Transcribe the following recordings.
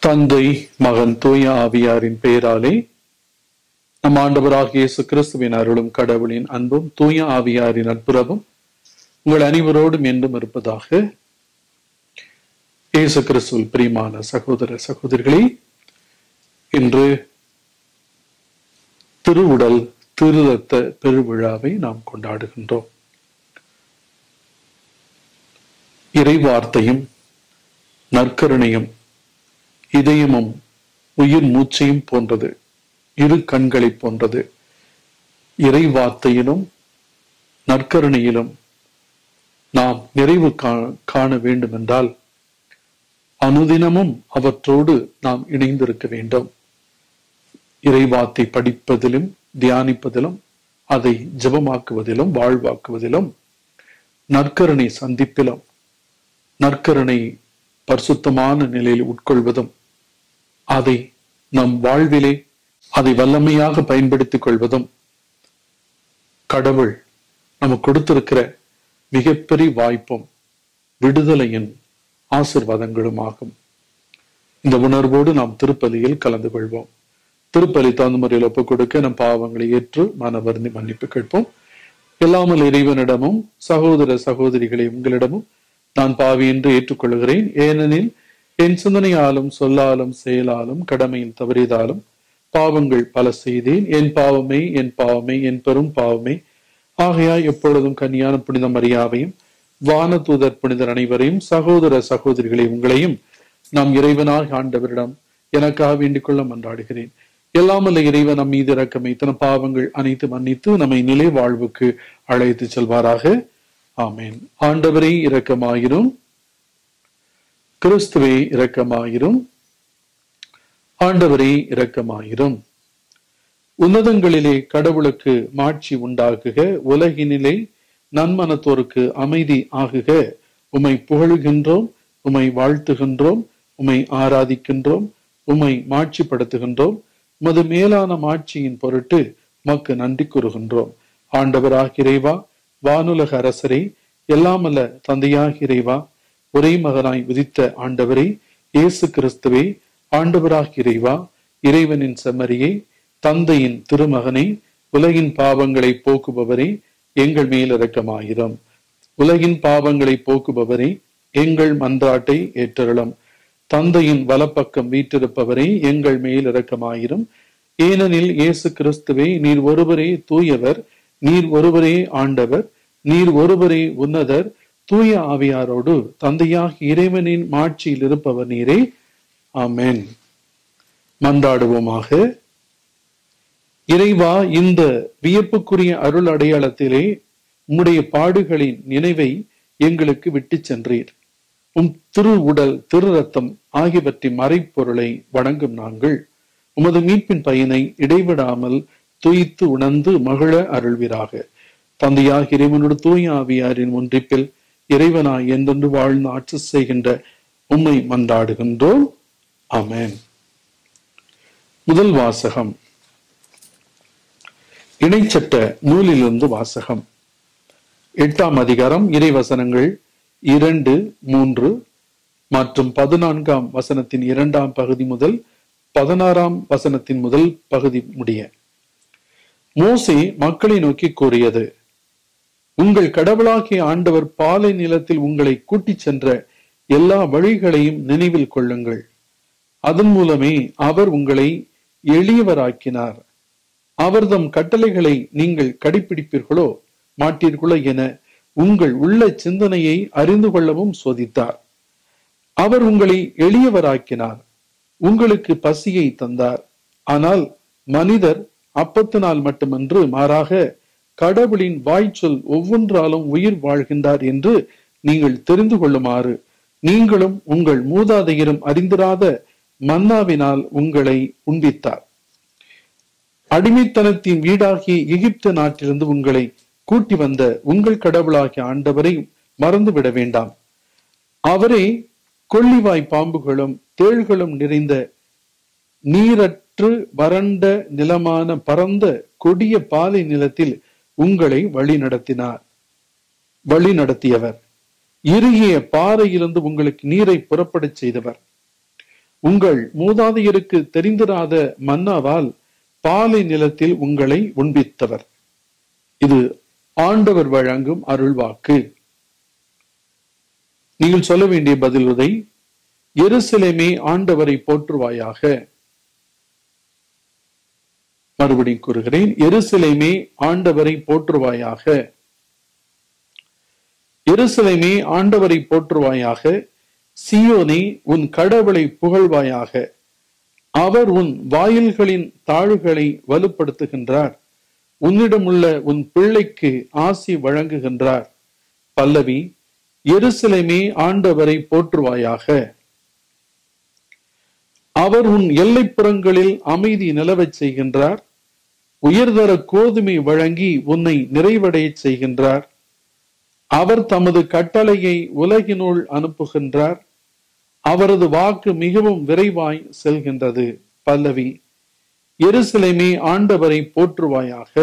தந்தை மகன் தூய ஆவியாரின் பெயராலே நம் ஆண்டவராகிய இயேசு கிறிஸ்துவின் அருளும் கடவுளின் அன்பும் தூய ஆவியாரின் நட்புறவும் உங்கள் அனைவரோடும் என்றும் இருப்பதாக இயேசு கிறிஸ்துவில் பிரியமான சகோதர சகோதரிகளே இன்று திருவுடல் திருரத்த பெருவிழாவை நாம் கொண்டாடுகின்றோம் இறைவார்த்தையும் நற்கருணையும் இதயமும் உயிர் மூச்சையும் போன்றது இரு கண்களைப் போன்றது இறை வார்த்தையிலும் நற்கருணையிலும் நாம் நிறைவு கா- காண வேண்டுமென்றால் அனுதினமும் அவற்றோடு நாம் இணைந்திருக்க வேண்டும் இறைவார்த்தை படிப்பதிலும் தியானிப்பதிலும் அதை ஜெபமாக்குவதிலும் வாழ்வாக்குவதிலும் நற்கருணை சந்திப்பிலும் நற்கருணை பரிசுத்தமான நிலையில் உட்கொள்வதும் அதை நம் வாழ்விலே அதை வல்லமையாக பயன்படுத்திக் கொள்வதும் கடவுள் நமக்கு கொடுத்திருக்கிற மிகப்பெரிய வாய்ப்பும் விடுதலையின் ஆசிர்வாதங்களும் ஆகும் இந்த உணர்வோடு நாம் திருப்பலியில் கலந்து கொள்வோம் திருப்பலி தகுந்த முறையில் ஒப்புக் கொடுக்க நம் பாவங்களை ஏற்று மன வருந்தி மன்னிப்பு கேட்போம் எல்லாமல் இறைவனிடமும் சகோதர சகோதரிகளை உங்களிடமும் நான் பாவி என்று ஏற்றுக்கொள்கிறேன் ஏனெனில் என் சிந்தனையாலும் சொல்லாலும் செயலாலும் கடமையில் தவறியதாலும் பாவங்கள் பல செய்தேன் என் பாவமே என் பாவமே என் பெரும் பாவமே ஆகையாய் எப்பொழுதும் கன்னியான புனித மரியாவையும் வானதூதர் புனிதர் அனைவரையும் சகோதர சகோதரிகளை உங்களையும் நாம் இறைவனாக ஆண்டவரிடம் எனக்காக வேண்டிக் கொள்ள மன்றாடுகிறேன் எல்லாமல்ல இறைவன் நம் மீது இறக்கம் வைத்தன பாவங்கள் அனைத்து மன்னித்து நம்மை நிலை வாழ்வுக்கு அழைத்து செல்வாராக ஆமென் ஆண்டவரே இரக்கமாயிரும் கிறிஸ்துவே இரக்கமாயிரும் ஆண்டவரே இரக்கமாயிரும் உன்னதங்களிலே கடவுளுக்கு மாட்சி உண்டாகுக உலகினிலே நன்மனத்தோருக்கு அமைதி ஆகுக உமை புகழுகின்றோம் உமை வாழ்த்துகின்றோம் உமை ஆராதிக்கின்றோம் உமை மாட்சிப்படுத்துகின்றோம் உமது மேலான மாட்சியின் பொருட்டு மக்கு நன்றி கூறுகின்றோம் ஆண்டவராக இறைவா வானுலக அரசரே எல்லாமல்ல தந்தையாக இறைவா ஒரே மகனாய் உதித்த ஆண்டவரே இயேசு கிறிஸ்துவே ஆண்டவராக இறைவா இறைவனின் செம்மறியே தந்தையின் திருமகனே உலகின் பாவங்களை போக்குபவரே எங்கள் மேல் இரக்கமாயிரம் உலகின் பாவங்களை போக்குபவரே எங்கள் மன்றாட்டை ஏற்றருளும் தந்தையின் வலப்பக்கம் வீற்றிருப்பவரே எங்கள் மேல் இரக்கமாயிரும் ஏனெனில் இயேசு கிறிஸ்துவே நீர் ஒருவரே தூயவர் நீர் ஒருவரே ஆண்டவர் நீர் ஒருவரே உன்னதர் தூய ஆவியாரோடு தந்தையாக இறைவனின் மாட்சியில் இருப்பவர் நீரே ஆமென் மன்றாடுவோமாக இறைவா இந்த வியப்புக்குரிய அருள் அடையாளத்திலே உம்முடைய பாடுகளின் நினைவை எங்களுக்கு விட்டுச் சென்றீர் உம் திரு உடல் திரு ரத்தம் ஆகியவற்றின் மறைப்பொருளை வணங்கும் நாங்கள் உமது மீட்பின் பயனை இடைவிடாமல் துய்த்து உணர்ந்து மகிழ அருள்வீராக தந்தையாக இறைவனோடு தூய ஆவியாரின் ஒன்றிப்பில் இறைவனாய் என்றென்று வாழ்ந்து ஆட்சி செய்கின்ற உம்மை மன்றாடுகின்றோம் ஆமென் முதல் வாசகம் இணைச்சட்ட நூலிலிருந்து வாசகம் எட்டாம் அதிகாரம் இறைவசனங்கள் இரண்டு மூன்று மற்றும் பதினான்காம் வசனத்தின் இரண்டாம் பகுதி முதல் பதினாறாம் வசனத்தின் முதல் பகுதி முடிய மோசே மக்களை நோக்கி கூறியது உங்கள் கடவுளாகிய ஆண்டவர் பாலை நிலத்தில் உங்களை கூட்டிச் சென்ற எல்லா வழிகளையும் நினைவில் கொள்ளுங்கள் அதன் மூலமே அவர் உங்களை எளியவராக்கினார் அவர்தம் கட்டளைகளை நீங்கள் கடைபிடிப்பீர்களோ மாட்டீர்களோ என உங்கள் உள்ள சிந்தனையை அறிந்து கொள்ளவும் சோதித்தார் அவர் உங்களை எளியவராக்கினார் உங்களுக்கு பசியை தந்தார் ஆனால் மனிதர் அப்பத்தினால் மட்டுமன்று மாறாக கடவுளின் வாய்ச்சொல் ஒவ்வொன்றாலும் உயிர் வாழ்கின்றார் என்று நீங்கள் தெரிந்து கொள்ளுமாறு நீங்களும் உங்கள் மூதாதையரும் அறிந்திராத மன்னாவினால் உங்களை உண்பித்தார் அடிமைத்தனத்தின் வீடாகிய எகிப்து நாட்டிலிருந்து உங்களை கூட்டி வந்த உங்கள் கடவுளாகிய ஆண்டவரை மறந்துவிட வேண்டாம் அவரே கொள்ளிவாய் பாம்புகளும் தேள்களும் நிறைந்த நீரற்று வறண்ட நிலமான பரந்த கொடிய பாலை நிலத்தில் உங்களை வழி நடத்தினார் வழி நடத்தியவர் இறுகிய பாறையிலிருந்து உங்களுக்கு நீரை புறப்படச் செய்தவர் உங்கள் மூதாதையருக்கு தெரிந்திராத மன்னாவால் பாலை நிலத்தில் உங்களை உண்பித்தவர் இது ஆண்டவர் வழங்கும் அருள்வாக்கு நீங்கள் சொல்ல வேண்டிய பதில் உதை எருசலேமே ஆண்டவரை போற்றுவாயாக மறுபடியும் கூறுகிறேன் எருசலேமே ஆண்டவரை போற்றுவாயாக எருசலேமே ஆண்டவரை போற்றுவாயாக சியோனே உன் கடவுளை புகழ்வாயாக அவர் உன் வாயில்களின் தாழ்களை வலுப்படுத்துகின்றார் உன்னிடமுள்ள உன் பிள்ளைக்கு ஆசி வழங்குகின்றார் பல்லவி எருசலேமே ஆண்டவரை போற்றுவாயாக அவர் உன் எல்லைப்புறங்களில் அமைதி நிலவச் செய்கின்றார் உயர்தர கோதுமை வழங்கி உன்னை நிறைவடையச் செய்கின்றார் அவர் தமது கட்டளையை உலகினுள் அனுப்புகின்றார் அவரது வாக்கு மிகவும் விரைவாய் செல்கின்றது பல்லவி எருசலேமே ஆண்டவரை போற்றுவாயாக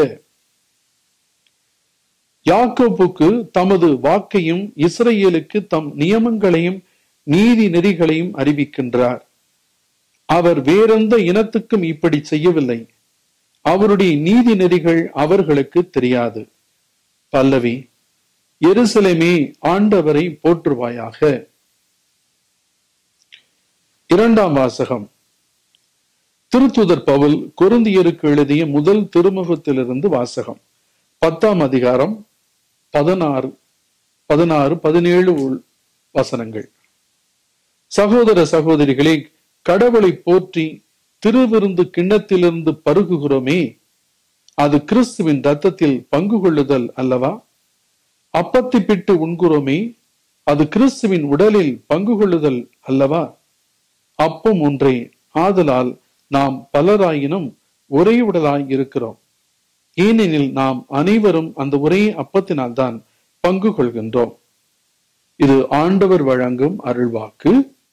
யாக்கோப்புக்கு தமது வாக்கையும் இஸ்ரேலுக்கு தம் நியமங்களையும் நீதி நெறிகளையும் அறிவிக்கின்றார் அவர் வேறெந்த இனத்துக்கும் இப்படி செய்யவில்லை அவருடைய நீதி நெறிகள் அவர்களுக்கு தெரியாது பல்லவி எருசலேமே ஆண்டவரை போற்றுவாயாக இரண்டாம் வாசகம் திருத்துதர் பவுல் குருந்தியருக்கு எழுதிய முதல் திருமுகத்திலிருந்து வாசகம் பத்தாம் அதிகாரம் பதினாறு பதினாறு பதினேழு வசனங்கள் சகோதர சகோதரிகளே கடவுளை போற்றி திருவிருந்து கிண்ணத்திலிருந்து பருகுகிறோமே அது கிறிஸ்துவின் ரத்தத்தில் பங்கு கொள்ளுதல் அல்லவா அப்பத்தி பிட்டு உண்கிறோமே அது கிறிஸ்துவின் உடலில் பங்கு கொள்ளுதல் அல்லவா அப்பம் ஒன்றே ஆதலால் நாம் பலராயினும் ஒரே உடலாய் இருக்கிறோம் ஏனெனில் நாம் அனைவரும் அந்த ஒரே அப்பத்தினால்தான் பங்கு கொள்கின்றோம் இது ஆண்டவர் வழங்கும் அருள்வாக்கு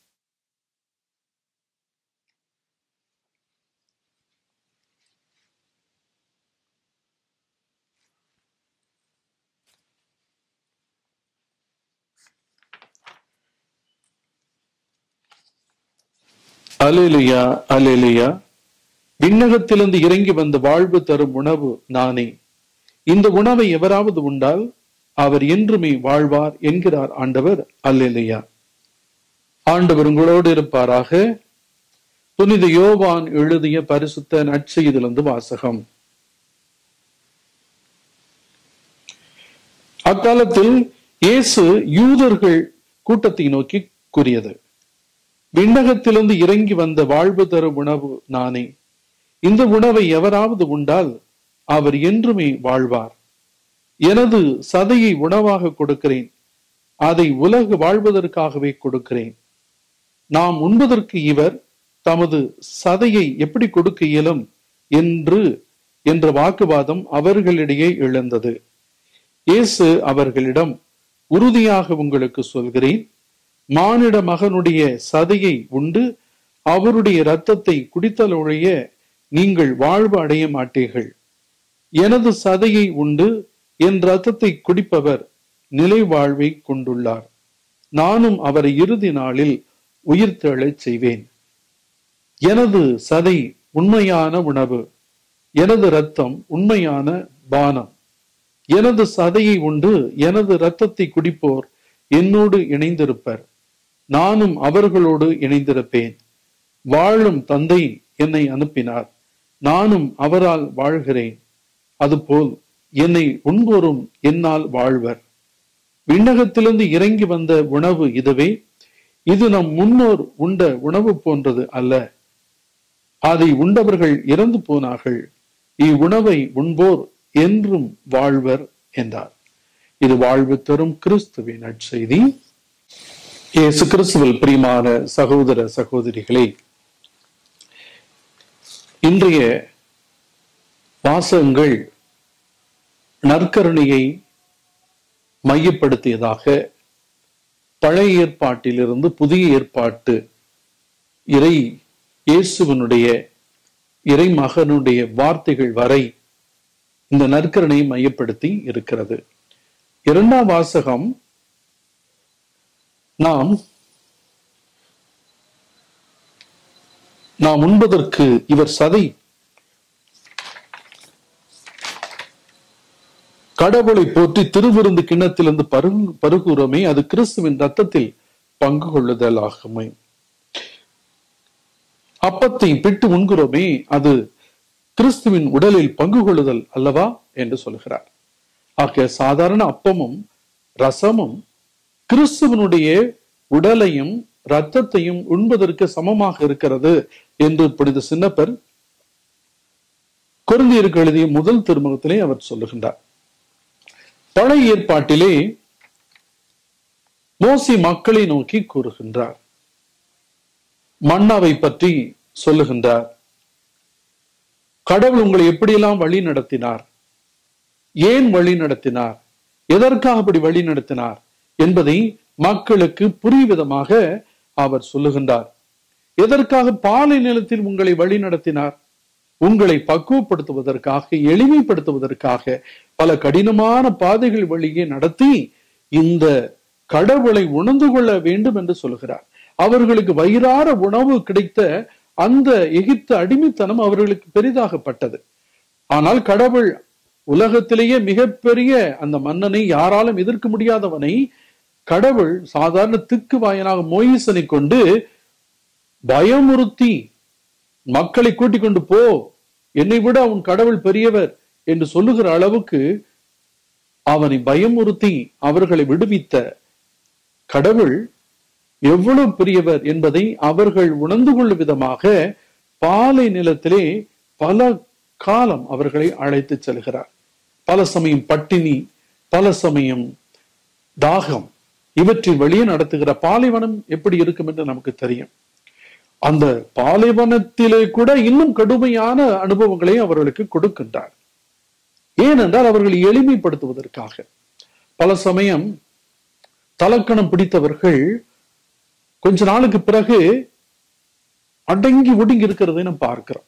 அலேலியா அலேலியா விண்ணகத்திலிருந்து இறங்கி வந்த வாழ்வு தரும் உணவு நானே இந்த உணவை எவராவது உண்டால் அவர் என்றுமே வாழ்வார் என்கிறார் ஆண்டவர் அல்லேலியா ஆண்டவர் உங்களோடு இருப்பாராக புனித யோவான் எழுதிய பரிசுத்த நற்செய்திலிருந்து வாசகம் அக்காலத்தில் இயேசு யூதர்கள் கூட்டத்தை நோக்கி கூறியது விண்ணகத்திலிருந்து இறங்கி வந்த வாழ்வு தரும் உணவு நானே இந்த உணவை எவராவது உண்டால் அவர் என்றுமே வாழ்வார் எனது சதையை உணவாக கொடுக்கிறேன் அதை உலகு வாழ்வதற்காகவே கொடுக்கிறேன் நாம் உண்பதற்கு இவர் தமது சதையை எப்படி கொடுக்க இயலும் என்று என்ற வாக்குவாதம் அவர்களிடையே எழுந்தது இயேசு அவர்களிடம் உறுதியாக உங்களுக்கு சொல்கிறேன் மானிட மகனுடைய சதையை உண்டு அவருடைய இரத்தத்தை குடித்தலொழிய நீங்கள் வாழ்வு அடைய மாட்டீர்கள் எனது சதையை உண்டு என் ரத்தத்தை குடிப்பவர் நிலை வாழ்வை கொண்டுள்ளார் நானும் அவரை இறுதி நாளில் உயிர்த்தெழச் செய்வேன் எனது சதை உண்மையான உணவு எனது ரத்தம் உண்மையான பானம் எனது சதையை உண்டு எனது இரத்தத்தை குடிப்போர் என்னோடு இணைந்திருப்பர் நானும் அவர்களோடு இணைந்திருப்பேன் வாழும் தந்தை என்னை அனுப்பினார் நானும் அவரால் வாழ்கிறேன் அதுபோல் என்னை உண்போரும் என்னால் வாழ்வர் விண்ணகத்திலிருந்து இறங்கி வந்த உணவு இதுவே இது நம் முன்னோர் உண்ட உணவு போன்றது அல்ல அதை உண்டவர்கள் இறந்து போனார்கள் இவ்வுணவை உண்போர் என்றும் வாழ்வர் என்றார் இது வாழ்வு தரும் கிறிஸ்துவின் நற்செய்தி இயேசு கிறிஸ்துவில் பிரியமான சகோதர சகோதரிகளே இன்றைய வாசகங்கள் நற்கருணையை மையப்படுத்தியதாக பழைய ஏற்பாட்டிலிருந்து புதிய ஏற்பாட்டு இறை இயேசுவனுடைய இறை மகனுடைய வார்த்தைகள் வரை இந்த நற்கருணை மையப்படுத்தி இருக்கிறது இரண்டாம் வாசகம் நாம் நாம் உண்பதற்கு இவர் சதை கடவுளை போற்றி திருவிருந்து கிண்ணத்திலிருந்து பருகு பருகுறமே அது கிறிஸ்துவின் ரத்தத்தில் பங்கு கொள்ளுதல் ஆகுமே அப்பத்தை பிட்டு உண்கிறோமே அது கிறிஸ்துவின் உடலில் பங்கு கொள்ளுதல் அல்லவா என்று சொல்கிறார் ஆக சாதாரண அப்பமும் ரசமும் கிறிஸ்துவனுடைய உடலையும் இரத்தத்தையும் உண்பதற்கு சமமாக இருக்கிறது என்று புனித சின்னப்பர் குருந்தியருக்கு எழுதிய முதல் திருமுகத்திலே அவர் சொல்லுகின்றார் பழைய ஏற்பாட்டிலே மோசி மக்களை நோக்கி கூறுகின்றார் மன்னாவை பற்றி சொல்லுகின்றார் கடவுள் உங்களை எப்படியெல்லாம் வழி நடத்தினார் ஏன் வழி நடத்தினார் எதற்காக அப்படி வழி நடத்தினார் என்பதை மக்களுக்கு புரிவிதமாக அவர் சொல்லுகின்றார் எதற்காக பாலை நிலத்தில் உங்களை வழி நடத்தினார் உங்களை பக்குவப்படுத்துவதற்காக எளிமைப்படுத்துவதற்காக பல கடினமான பாதைகள் வழியே நடத்தி இந்த கடவுளை உணர்ந்து கொள்ள வேண்டும் என்று சொல்கிறார் அவர்களுக்கு வயிறார உணவு கிடைத்த அந்த எகிப்து அடிமைத்தனம் அவர்களுக்கு பெரிதாகப்பட்டது ஆனால் கடவுள் உலகத்திலேயே மிகப்பெரிய அந்த மன்னனை யாராலும் எதிர்க்க முடியாதவனை கடவுள் சாதாரண திக்கு வாயனாக மோயிசனை கொண்டு பயமுறுத்தி மக்களை கூட்டிக் கொண்டு போ என்னை விட அவன் கடவுள் பெரியவர் என்று சொல்லுகிற அளவுக்கு அவனை பயமுறுத்தி அவர்களை விடுவித்த கடவுள் எவ்வளவு பெரியவர் என்பதை அவர்கள் உணர்ந்து கொள்ளும் விதமாக பாலை நிலத்திலே பல காலம் அவர்களை அழைத்து செல்கிறார் பல சமயம் பட்டினி பல சமயம் தாகம் இவற்றின் வழியே நடத்துகிற பாலைவனம் எப்படி இருக்கும் என்று நமக்கு தெரியும் அந்த பாலைவனத்திலே கூட இன்னும் கடுமையான அனுபவங்களை அவர்களுக்கு கொடுக்கின்றார் ஏனென்றால் அவர்கள் எளிமைப்படுத்துவதற்காக பல சமயம் தலக்கணம் பிடித்தவர்கள் கொஞ்ச நாளுக்கு பிறகு அடங்கி ஒடுங்கி இருக்கிறதை நாம் பார்க்கிறோம்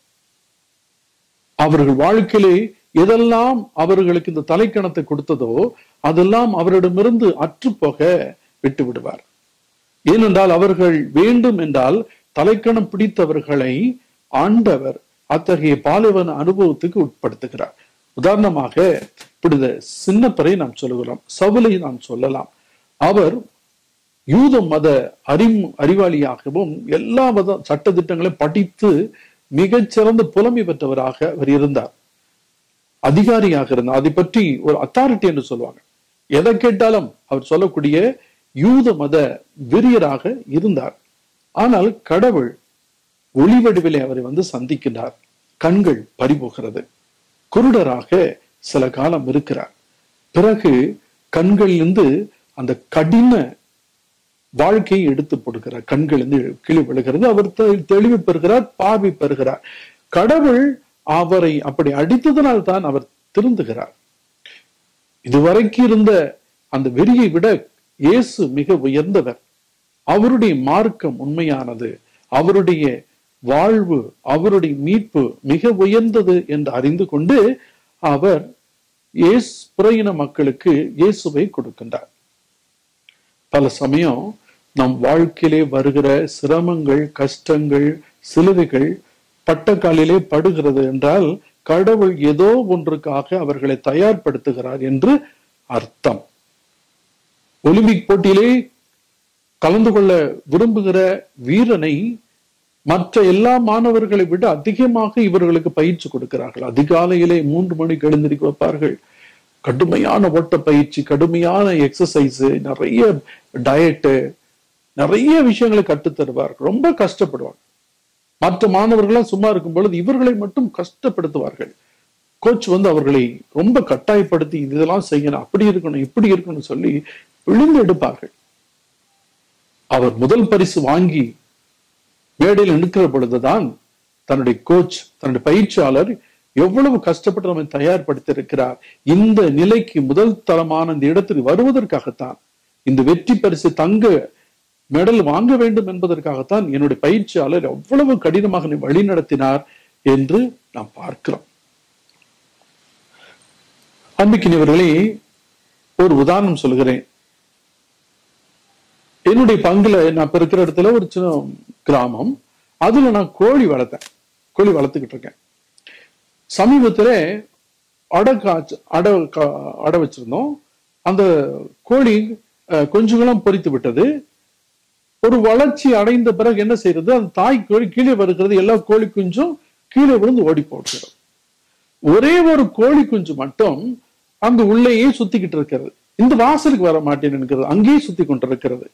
அவர்கள் வாழ்க்கையிலே எதெல்லாம் அவர்களுக்கு இந்த தலைக்கணத்தை கொடுத்ததோ அதெல்லாம் அவரிடமிருந்து அற்றுப்போக விட்டு விடுவார் ஏனென்றால் அவர்கள் வேண்டும் என்றால் தலைக்கணம் பிடித்தவர்களை ஆண்டவர் அத்தகைய பாலைவன அனுபவத்துக்கு உட்படுத்துகிறார் உதாரணமாக இப்படி சின்னப்பரை நாம் சொல்லுகிறோம் சவுலை நாம் சொல்லலாம் அவர் யூத மத அறி அறிவாளியாகவும் எல்லா மத சட்ட திட்டங்களையும் படித்து மிகச்சிறந்த புலமை பெற்றவராக அவர் இருந்தார் அதிகாரியாக இருந்தார் அதை பற்றி ஒரு அத்தாரிட்டி என்று சொல்லுவாங்க எதை கேட்டாலும் அவர் சொல்லக்கூடிய யூத மத வெறியராக இருந்தார் ஆனால் கடவுள் ஒளிவடிவிலே அவரை வந்து சந்திக்கின்றார் கண்கள் பறிபோகிறது குருடராக சில காலம் இருக்கிறார் பிறகு கண்களிலிருந்து அந்த கடின வாழ்க்கையை எடுத்து போடுகிறார் கண்களிலிருந்து கீழே விழுகிறது அவர் தெளிவு பெறுகிறார் பார்வை பெறுகிறார் கடவுள் அவரை அப்படி அடித்ததனால் தான் அவர் திருந்துகிறார் இதுவரைக்கும் இருந்த அந்த வெறியை விட இயேசு மிக உயர்ந்தவர் அவருடைய மார்க்கம் உண்மையானது அவருடைய வாழ்வு அவருடைய மீட்பு மிக உயர்ந்தது என்று அறிந்து கொண்டு அவர் இயேசு புறையின மக்களுக்கு இயேசுவை கொடுக்கின்றார் பல சமயம் நம் வாழ்க்கையிலே வருகிற சிரமங்கள் கஷ்டங்கள் சிலுவைகள் பட்டக்காலிலே படுகிறது என்றால் கடவுள் ஏதோ ஒன்றுக்காக அவர்களை தயார்படுத்துகிறார் என்று அர்த்தம் ஒலிம்பிக் போட்டியிலே கலந்து கொள்ள விரும்புகிற வீரனை மற்ற எல்லா மாணவர்களை விட அதிகமாக இவர்களுக்கு பயிற்சி கொடுக்கிறார்கள் அதிகாலையிலே மூன்று மணிக்கு எழுந்திருக்க வைப்பார்கள் கடுமையான ஓட்ட பயிற்சி கடுமையான எக்ஸசைஸ் நிறைய டயட்டு நிறைய விஷயங்களை கற்றுத் தருவார்கள் ரொம்ப கஷ்டப்படுவாங்க மற்ற மாணவர்கள்லாம் சும்மா இருக்கும் பொழுது இவர்களை மட்டும் கஷ்டப்படுத்துவார்கள் கோச் வந்து அவர்களை ரொம்ப கட்டாயப்படுத்தி இதெல்லாம் செய்யணும் அப்படி இருக்கணும் இப்படி இருக்கணும் சொல்லி விழுந்து எடுப்பார்கள் அவர் முதல் பரிசு வாங்கி மேடையில் நிற்கிற பொழுதுதான் தன்னுடைய கோச் தன்னுடைய பயிற்சியாளர் எவ்வளவு கஷ்டப்பட்டு நம்மை தயார்படுத்தி இருக்கிறார் இந்த நிலைக்கு முதல் தரமான இந்த இடத்துக்கு வருவதற்காகத்தான் இந்த வெற்றி பரிசு தங்க மெடல் வாங்க வேண்டும் என்பதற்காகத்தான் என்னுடைய பயிற்சியாளர் எவ்வளவு கடினமாக வழி நடத்தினார் என்று நாம் பார்க்கிறோம் அன்பிக்கினவர்களே ஒரு உதாரணம் சொல்கிறேன் என்னுடைய பங்குல நான் இப்ப இருக்கிற இடத்துல ஒரு சின்ன கிராமம் அதுல நான் கோழி வளர்த்தேன் கோழி வளர்த்துக்கிட்டு இருக்கேன் சமீபத்துல அடை காய்ச்ச அடை கா- அடை வச்சிருந்தோம் அந்த கோழி அஹ், குஞ்சுகளும் பொரித்து விட்டது ஒரு வளர்ச்சி அடைந்த பிறகு என்ன செய்யறது அந்த தாய் கோழி கீழே வருகிறது எல்லா கோழி குஞ்சும் கீழே விழுந்து ஓடி போடுகிறது ஒரே ஒரு கோழி குஞ்சு மட்டும் அங்கு உள்ளேயே சுத்திக்கிட்டு இருக்கிறது இந்த வாசலுக்கு வர மாட்டேன்னு இருக்கிறது அங்கேயே சுத்தி கொண்டிருக்கிறது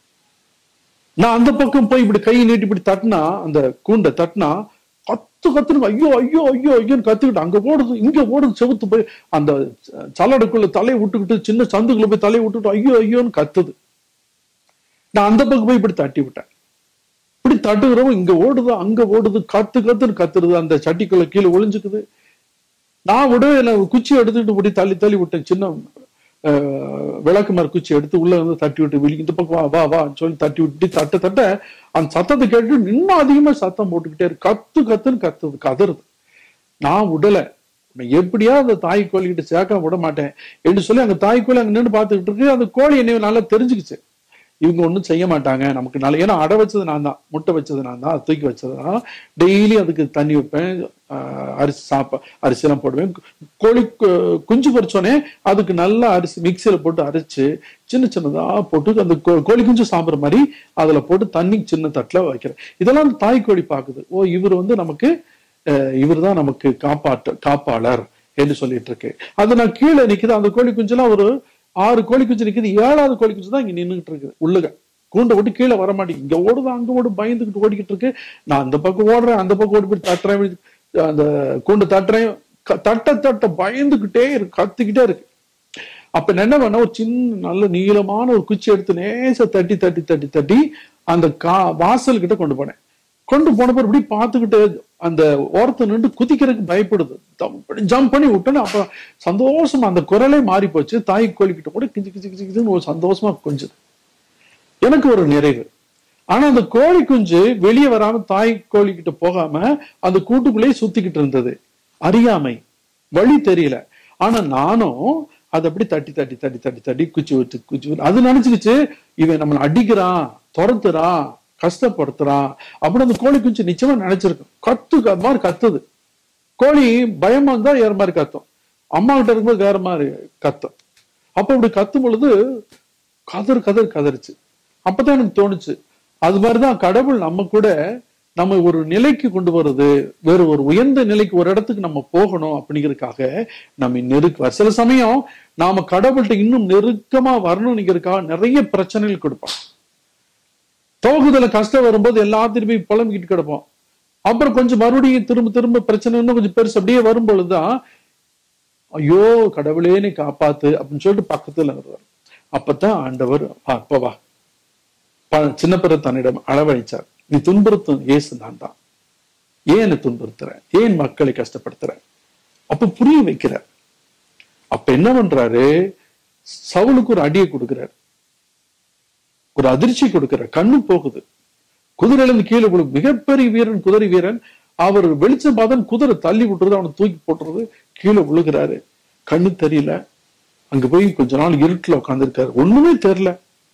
நான் அந்த பக்கம் போய் இப்படி கையை நீட்டி இப்படி தட்டினா அந்த கூண்டை தட்டினா கத்து கத்துன்னு ஐயோ ஐயோ ஐயோ ஐயோன்னு கத்துக்கிட்டு அங்க ஓடுது இங்க ஓடுது செவுத்து போய் அந்த சல்லடைக்குள்ள தலையை விட்டுக்கிட்டு சின்ன சந்துக்குள்ள போய் தலையை விட்டுட்டு ஐயோ ஐயோன்னு கத்துது நான் அந்த பக்கம் போய் இப்படி தட்டி விட்டேன் இப்படி தட்டுகிறவங்க இங்க ஓடுது அங்க ஓடுது கத்து கத்துன்னு கத்துறது அந்த சட்டிக்குள்ள கீழே ஒளிஞ்சுக்குது நான் விட நான் குச்சி எடுத்துக்கிட்டு இப்படி தள்ளி தள்ளி விட்டேன் சின்ன அஹ், விளக்கு மாதிரி குச்சி எடுத்து உள்ள வந்து தட்டி விட்டு வெளியே இந்த பக்கம் வா வா வான்னு சொல்லி தட்டி விட்டு தட்ட தட்ட அந்த சத்தத்தை கேட்டு இன்னும் அதிகமா சத்தம் போட்டுக்கிட்டே இருக்கு கத்து கத்துன்னு கத்துது கதறுது நான் விடல நான் எப்படியா அந்த தாய் கோழிகிட்ட சேர்க்க விட மாட்டேன் என்று சொல்லி அந்த தாய் கோழி அங்க நின்று பார்த்துக்கிட்டு இருக்கு அந்த கோழி என்னைய நல்லா தெரிஞ்சுக்கிச்சு இவங்க ஒன்றும் செய்ய மாட்டாங்க நமக்கு நல்ல ஏன்னா அடை வச்சது நான் தான் முட்டை வச்சது நான் தான் தூக்கி வச்சது நான் டெய்லி அதுக்கு தண்ணி வைப்பேன் ஆஹ் அரிசி சாப்பா அரிசியெல்லாம் போடுவேன் கோழி கு- குஞ்சு பொரிச்சோடனே அதுக்கு நல்லா அரிசி மிக்சியில போட்டு அரைச்சு சின்ன சின்னதா போட்டு அந்த கோ- கோழி குஞ்சு சாப்பிட்ற மாதிரி அதுல போட்டு தண்ணி சின்ன தட்டுல வைக்கிறேன் இதெல்லாம் அந்த தாய் கோழி பாக்குது ஓ இவர் வந்து நமக்கு இவர் தான் நமக்கு காப்பாற்ற காப்பாளர் என்று சொல்லிட்டு இருக்கு அது நான் கீழே நிக்குது அந்த கோழி குஞ்செல்லாம் ஒரு ஆறு கோழி குஞ்சு நிக்குது ஏழாவது கோழி குஞ்சு தான் இங்க நின்றுட்டு இருக்குது உள்ளுக கூண்டை விட்டு கீழே வர மாட்டேங்குது இங்க ஓடுது அங்க ஓடு பயந்துகிட்டு ஓடிக்கிட்டு இருக்கு நான் அந்த பக்கம் ஓடுறேன் அந்த பக்கம் ஓடி போய் தட்டுறேன் இப்படி அந்த கூண்டு தட்டுறேன் க- தட்ட தட்ட பயந்துகிட்டே இருக்கு கத்திக்கிட்டே இருக்கு அப்ப நான் என்ன பண்ண ஒரு சின்ன நல்ல நீளமான ஒரு குச்சி எடுத்து நேச தட்டி தட்டி தட்டி தட்டி அந்த கா வாசல் கிட்ட கொண்டு போனேன் கொண்டு போன பிறகு இப்படி பார்த்துக்கிட்டு அந்த ஓரத்தை நின்று குதிக்கிறதுக்கு பயப்படுது ஜம்ப் பண்ணி விட்டோன்னு அப்ப சந்தோஷமா அந்த குரலே மாறி போச்சு தாய் கோழிக்கிட்ட கூட கிச்சு கிச்சு கிச்சு கிச்சுன்னு ஒரு சந்தோஷமா கொஞ்சுது எனக்கு ஒரு நிறைவு ஆனா அந்த கோழி குஞ்சு வெளியே வராம தாய் கோழி கிட்ட போகாம அந்த கூட்டுக்குள்ளேயே சுத்திக்கிட்டு இருந்தது அறியாமை வழி தெரியல ஆனா நானும் அதை அப்படி தட்டி தட்டி தட்டி தட்டி தட்டி குச்சி விட்டு குச்சி விட்டு அது நினைச்சுக்கிச்சு இவன் நம்மளை அடிக்கிறான் துரத்துறான் கஷ்டப்படுத்துறான் அப்படின்னு அந்த கோழி குஞ்சு நிச்சயமா நினைச்சிருக்கும் கத்து அது மாதிரி கத்துது கோழி பயமா இருந்தா வேற மாதிரி கத்தும் அம்மா கிட்ட இருக்கும்போது வேற மாதிரி கத்தும் அப்ப இப்படி கத்தும் பொழுது கதறு கதறு கதறிச்சு அப்பதான் எனக்கு தோணுச்சு அது மாதிரிதான் கடவுள் நம்ம கூட நம்ம ஒரு நிலைக்கு கொண்டு வர்றது வேற ஒரு உயர்ந்த நிலைக்கு ஒரு இடத்துக்கு நம்ம போகணும் அப்படிங்கிறதுக்காக நம்ம நெருக்குவார் சில சமயம் நாம கடவுள்கிட்ட இன்னும் நெருக்கமா வரணுங்கிறதுக்காக நிறைய பிரச்சனைகள் கொடுப்போம் துவக்குதல கஷ்டம் வரும்போது எல்லாத்திலும் போய் புலம்பிக்கிட்டு கிடப்போம் அப்புறம் கொஞ்சம் மறுபடியும் திரும்ப திரும்ப பிரச்சனை இன்னும் கொஞ்சம் பெருசு அப்படியே வரும் பொழுதுதான் ஐயோ கடவுளே நீ காப்பாத்து அப்படின்னு சொல்லிட்டு பக்கத்துல வருவார் அப்பதான் ஆண்டவர் "வா, அப்ப வா ப- சின்ன பிற தன்னிடம் அளவழிச்சார் நீ துன்புறுத்தும் இயேசு நான் தான் ஏன் என்னை துன்புறுத்துற ஏன் மக்களை கஷ்டப்படுத்துற அப்ப புரிய வைக்கிறார் அப்ப என்ன பண்றாரு சவுலுக்கு ஒரு அடியை கொடுக்கிறார் ஒரு அதிர்ச்சி கொடுக்கிறார் கண்ணு போகுது குதிரையிலிருந்து கீழே விழு மிகப்பெரிய வீரன் குதிரை வீரன் அவர் வெளிச்சம் பார்த்தா குதிரை தள்ளி விட்டுறது அவனை தூக்கி போட்டுறது கீழே விழுகிறாரு கண்ணு தெரியல அங்க போய் கொஞ்ச நாள் இருட்டுல உட்காந்துருக்காரு ஒண்ணுமே தெரியல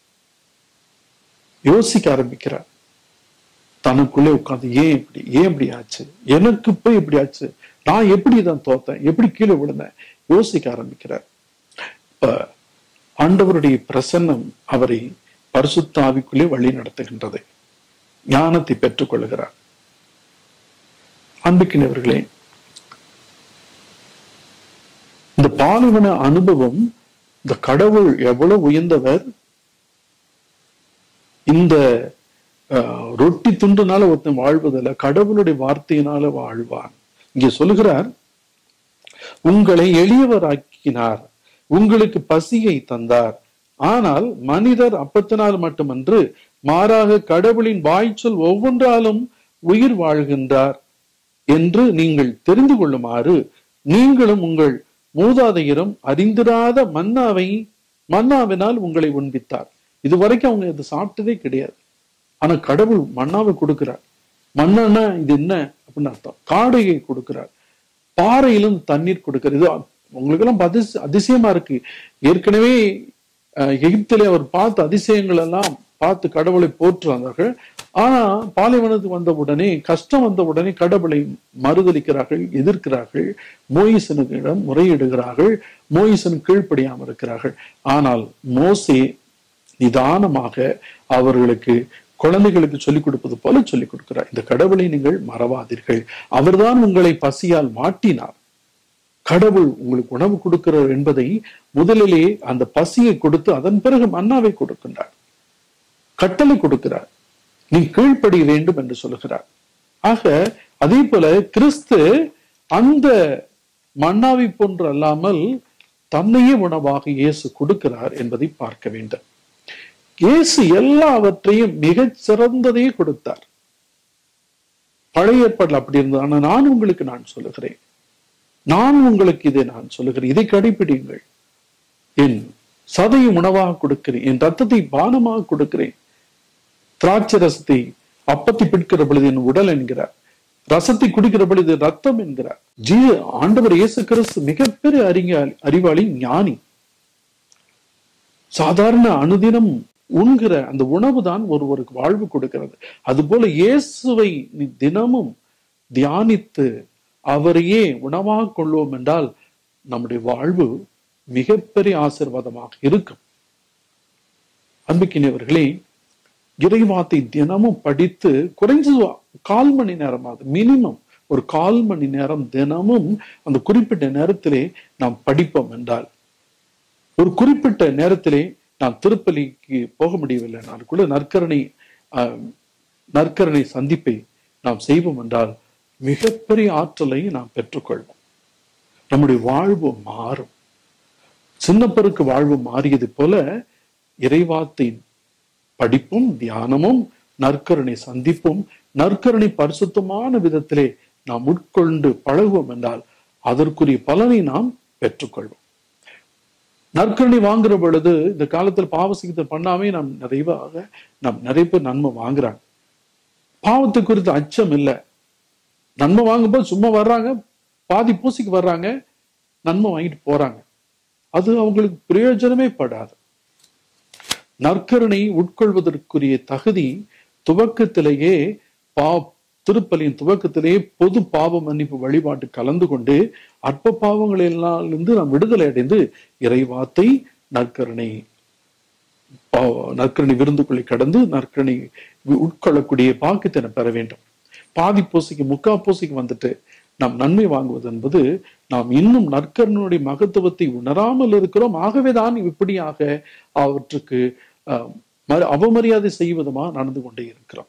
யோசிக்க ஆரம்பிக்கிறார் தனக்குள்ளே உட்கார்ந்து ஏன் இப்படி ஏன் இப்படி ஆச்சு எனக்கு போய் இப்படி ஆச்சு நான் எப்படி தான் தோத்தேன் எப்படி கீழே விழுந்தேன் யோசிக்க ஆரம்பிக்கிறார் இப்ப ஆண்டவருடைய பிரசன்னம் அவரை பரிசுத்த ஆவிக்குள்ளே வழி நடத்துகின்றது ஞானத்தை பெற்றுக் கொள்கிறார் அன்புக்கினவர்களே இந்த பாலுவன அனுபவம் இந்த கடவுள் எவ்வளவு உயர்ந்தவர் இந்த அஹ், ரொட்டி துண்டுனால ஒருத்தன் வாழ்வதில்ல கடவுளுடைய வார்த்தையினால வாழ்வான் இங்கே சொல்லுகிறார் உங்களை எளியவராக்கினார் உங்களுக்கு பசியை தந்தார் ஆனால் மனிதர் அப்பத்தினால் மட்டுமன்று மாறாக கடவுளின் வாய்ச்சொல் ஒவ்வொன்றாலும் உயிர் வாழ்கின்றார் என்று நீங்கள் தெரிந்து கொள்ளுமாறு நீங்களும் உங்கள் மூதாதையரும் அறிந்திராத மன்னாவை மன்னாவினால் உங்களை உண்பித்தார் இதுவரைக்கும் அவங்க இது சாப்பிட்டதே கிடையாது ஆனா கடவுள் மன்னாவை கொடுக்கிறார் மன்னன்னா இது என்ன அப்படின்னு அர்த்தம் காடையை கொடுக்கிறார் பாறையிலும் தண்ணீர் கொடுக்கிறார் இது உங்களுக்கு எல்லாம் அதிச அதிசயமா இருக்கு ஏற்கனவே அஹ், எகிப்திலே அவர் பார்த்த அதிசயங்கள் எல்லாம் பார்த்து கடவுளை போற்று வந்தார்கள் ஆனா பாலைவனத்துக்கு வந்த உடனே கஷ்டம் வந்த உடனே கடவுளை மறுதளிக்கிறார்கள் எதிர்க்கிறார்கள் மோயிசனுக்கிடம் முறையிடுகிறார்கள் மோயிசன் கீழ்ப்படியாமல் இருக்கிறார்கள் ஆனால் மோசே நிதானமாக அவர்களுக்கு குழந்தைகளுக்கு சொல்லிக் கொடுப்பது போல சொல்லிக் கொடுக்கிறார் இந்த கடவுளை நீங்கள் மறவாதீர்கள் அவர்தான் உங்களை பசியால் மாட்டினார் கடவுள் உங்களுக்கு உணவு கொடுக்கிறார் என்பதை முதலிலே அந்த பசியை கொடுத்து அதன் பிறகு மன்னாவை கொடுக்கின்றார் கட்டளை கொடுக்கிறார் நீ கீழ்ப்படிய வேண்டும் என்று சொல்லுகிறார் ஆக அதே போல கிறிஸ்து அந்த மன்னாவை போன்று அல்லாமல் தன்னையே உணவாக இயேசு கொடுக்கிறார் என்பதை பார்க்க வேண்டும் இயேசு எல்லாவற்றையும் மிகச் சிறந்ததே கொடுத்தார் பழைய ஏற்பாடுல அப்படி இருந்தது ஆனா நான் உங்களுக்கு நான் சொல்லுகிறேன் நான் உங்களுக்கு இதை நான் சொல்லுகிறேன் இதை கடைபிடிங்கள் என் சதையை உணவாக கொடுக்கிறேன் என் ரத்தத்தை பானமாக கொடுக்கிறேன் திராட்சை ரசத்தை அப்பத்தை பிடிக்கிற பொழுது என் உடல் என்கிறார் ரசத்தை குடிக்கிற பொழுது ரத்தம் என்கிறார் ஜீ ஆண்டவர் இயேசு கிறிஸ்து மிகப்பெரிய அறிஞ அறிவாளி ஞானி சாதாரண அனுதினம் உண்கிற அந்த உணவு தான் ஒருவருக்கு வாழ்வு கொடுக்கிறது அதுபோல இயேசுவை நீ தினமும் தியானித்து அவரையே உணவாக கொள்வோம் என்றால் நம்முடைய வாழ்வு மிகப்பெரிய ஆசிர்வாதமாக இருக்கும் அன்புக்கினியவர்களே இறைவாத்தை தினமும் படித்து குறைஞ்சது கால் மணி நேரமாவது மினிமம் ஒரு கால் மணி நேரம் தினமும் அந்த குறிப்பிட்ட நேரத்திலே நாம் படிப்போம் என்றால் ஒரு குறிப்பிட்ட நேரத்திலே நாம் திருப்பலிக்கு போக முடியவில்லை நான் கூட நற்கரணை நற்கரணை சந்திப்பை நாம் செய்வோம் என்றால் மிகப்பெரிய ஆற்றலை நாம் பெற்றுக்கொள்வோம் நம்முடைய வாழ்வு மாறும் சின்னப்பருக்கு வாழ்வு மாறியது போல இறைவாத்தை படிப்பும் தியானமும் நற்கருணை சந்திப்பும் நற்கருணை பரிசுத்தமான விதத்திலே நாம் உட்கொண்டு பழகுவோம் என்றால் அதற்குரிய பலனை நாம் பெற்றுக்கொள்வோம் நற்கருணை வாங்குற பொழுது இந்த காலத்தில் பாவசிகத்தை பண்ணாமே நாம் நிறைவாக நாம் நிறைய பேர் நன்மை வாங்குறாங்க பாவத்தை குறித்து அச்சம் இல்லை நன்மை வாங்கும்போது சும்மா வர்றாங்க பாதி பூசிக்கு வர்றாங்க நன்மை வாங்கிட்டு போறாங்க அது அவங்களுக்கு பிரயோஜனமே படாது நற்கருணை உட்கொள்வதற்குரிய தகுதி துவக்கத்திலேயே பா திருப்பலியின் துவக்கத்திலேயே பொது பாவ மன்னிப்பு வழிபாட்டு கலந்து கொண்டு அற்ப பாவங்களிலிருந்து நாம் விடுதலை அடைந்து இறைவாத்தை நற்கருணை நற்கரணி விருந்துக்குள்ளே கடந்து நற்கரணி உட்கொள்ளக்கூடிய பாக்கியத்தை பெற வேண்டும் பாதி பூசைக்கு முக்கா பூசைக்கு வந்துட்டு நாம் நன்மை வாங்குவது என்பது நாம் இன்னும் நற்கரனுடைய மகத்துவத்தை உணராமல் இருக்கிறோம் ஆகவேதான் இப்படியாக அவற்றுக்கு அவமரியாதை செய்வதுமா நடந்து கொண்டே இருக்கிறோம்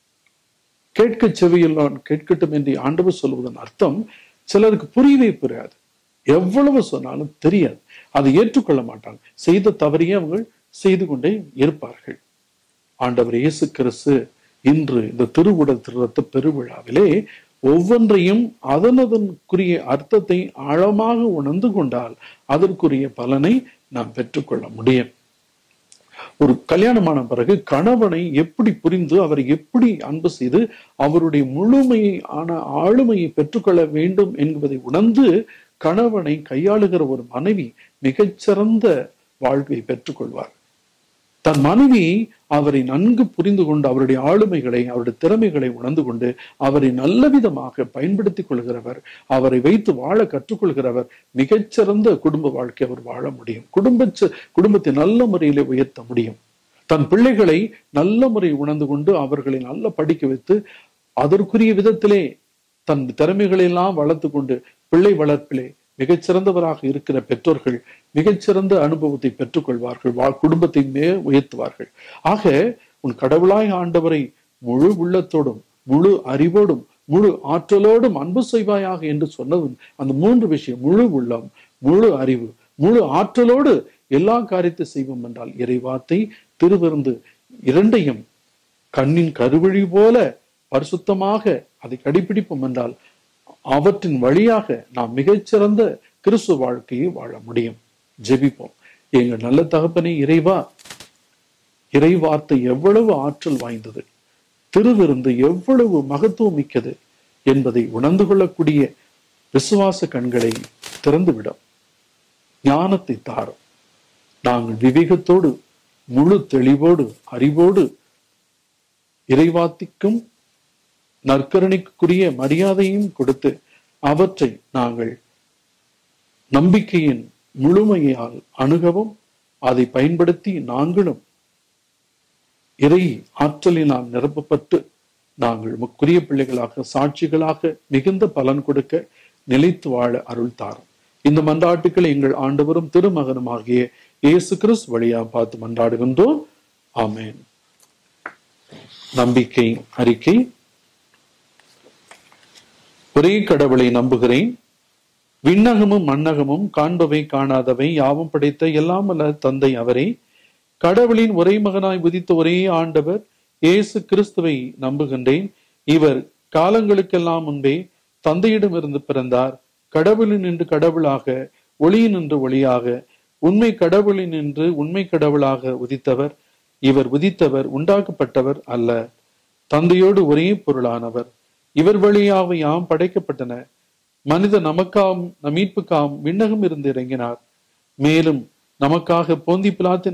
கேட்க செவியில் நான் கேட்கட்டும் என்று ஆண்டவர் சொல்வதன் அர்த்தம் சிலருக்கு புரியவே புரியாது எவ்வளவு சொன்னாலும் தெரியாது அதை ஏற்றுக்கொள்ள மாட்டாங்க செய்த தவறையே அவங்க செய்து கொண்டே இருப்பார்கள் ஆண்டவர் இயேசு கிறிஸ்து இன்று இந்த திருவுடல் திருரத்த பெருவிழாவிலே ஒவ்வொன்றையும் அதனதற்குரிய அர்த்தத்தை ஆழமாக உணர்ந்து கொண்டால் அதற்குரிய பலனை நாம் பெற்றுக்கொள்ள முடியும் ஒரு கல்யாணமான பிறகு கணவனை எப்படி புரிந்து அவரை எப்படி அன்பு செய்து அவருடைய முழுமையை ஆன ஆளுமையை பெற்றுக்கொள்ள வேண்டும் என்பதை உணர்ந்து கணவனை கையாளுகிற ஒரு மனைவி மிகச்சிறந்த வாழ்வை பெற்றுக்கொள்வார் தன் மனைவி அவரை நன்கு புரிந்து கொண்டு அவருடைய ஆளுமைகளை அவருடைய திறமைகளை உணர்ந்து கொண்டு அவரை நல்ல விதமாக பயன்படுத்திக் கொள்கிறவர் அவரை வைத்து வாழ கற்றுக்கொள்கிறவர் மிகச்சிறந்த குடும்ப வாழ்க்கை அவர் வாழ முடியும் குடும்ப குடும்பத்தை நல்ல முறையிலே உயர்த்த முடியும் தன் பிள்ளைகளை நல்ல முறை உணர்ந்து கொண்டு அவர்களை நல்ல படிக்க வைத்து அதற்குரிய விதத்திலே தன் திறமைகளை எல்லாம் வளர்த்து கொண்டு பிள்ளை வளர்ப்பிலே மிகச்சிறந்தவராக இருக்கிற பெற்றோர்கள் மிகச்சிறந்த அனுபவத்தை பெற்றுக்கொள்வார்கள் வா குடும்பத்தை மே உயர்த்துவார்கள் ஆக உன் கடவுளாய் ஆண்டவரை முழு உள்ளத்தோடும் முழு அறிவோடும் முழு ஆற்றலோடும் அன்பு செய்வாயாக என்று சொன்னது அந்த மூன்று விஷயம் முழு உள்ளம் முழு அறிவு முழு ஆற்றலோடு எல்லா காரியத்தை செய்வோம் என்றால் இறைவாத்தை திருவிருந்து இரண்டையும் கண்ணின் கருவழி போல பரிசுத்தமாக அதை கடைபிடிப்போம் என்றால் அவற்றின் வழியாக நாம் மிகச்சிறந்த கிறிஸ்துவ வாழ்க்கையை வாழ முடியும் ஜெபிப்போம் எங்கள் நல்ல தகப்பனே இறைவா இறை வார்த்தை எவ்வளவு ஆற்றல் வாய்ந்தது திருவிருந்து எவ்வளவு மகத்துவம் மிக்கது என்பதை உணர்ந்து கொள்ளக்கூடிய விசுவாச கண்களை திறந்துவிடும் ஞானத்தை தாரும் நாங்கள் விவேகத்தோடு முழு தெளிவோடு அறிவோடு இறைவாத்திக்கும் நற்கருணைக்குரிய மரியாதையும் கொடுத்து அவற்றை நாங்கள் நம்பிக்கையின் முழுமையால் அணுகவும் அதை பயன்படுத்தி நாங்களும் இறை ஆற்றலினால் நிரப்பப்பட்டு நாங்கள் முக்குரிய பிள்ளைகளாக சாட்சிகளாக மிகுந்த பலன் கொடுக்க நிலைத்து வாழ அருள் தாரும் இந்த மன்றாட்டுக்களை எங்கள் ஆண்டவரும் திருமகனும் ஆகிய இயேசு கிறிஸ் வழியா பார்த்து மன்றாடுகின்றோம் ஆமேன் நம்பிக்கை அறிக்கை ஒரே கடவுளை நம்புகிறேன் விண்ணகமும் மண்ணகமும் காண்பவை காணாதவை யாவும் படைத்த எல்லாம் அல்ல தந்தை அவரே கடவுளின் ஒரே மகனாய் உதித்த ஒரே ஆண்டவர் இயேசு கிறிஸ்துவை நம்புகின்றேன் இவர் காலங்களுக்கெல்லாம் முன்பே தந்தையிடமிருந்து பிறந்தார் கடவுளின் என்று கடவுளாக ஒளியின் என்று ஒளியாக உண்மை கடவுளின் என்று உண்மை கடவுளாக உதித்தவர் இவர் உதித்தவர் உண்டாக்கப்பட்டவர் அல்ல தந்தையோடு ஒரே பொருளானவர் இவர் வழியாக யாம் படைக்கப்பட்டன மனித நமக்காம் நம் மீட்புக்காம் விண்ணகம் இருந்து இறங்கினார் மேலும் நமக்காக போந்தி பிலாத்தின்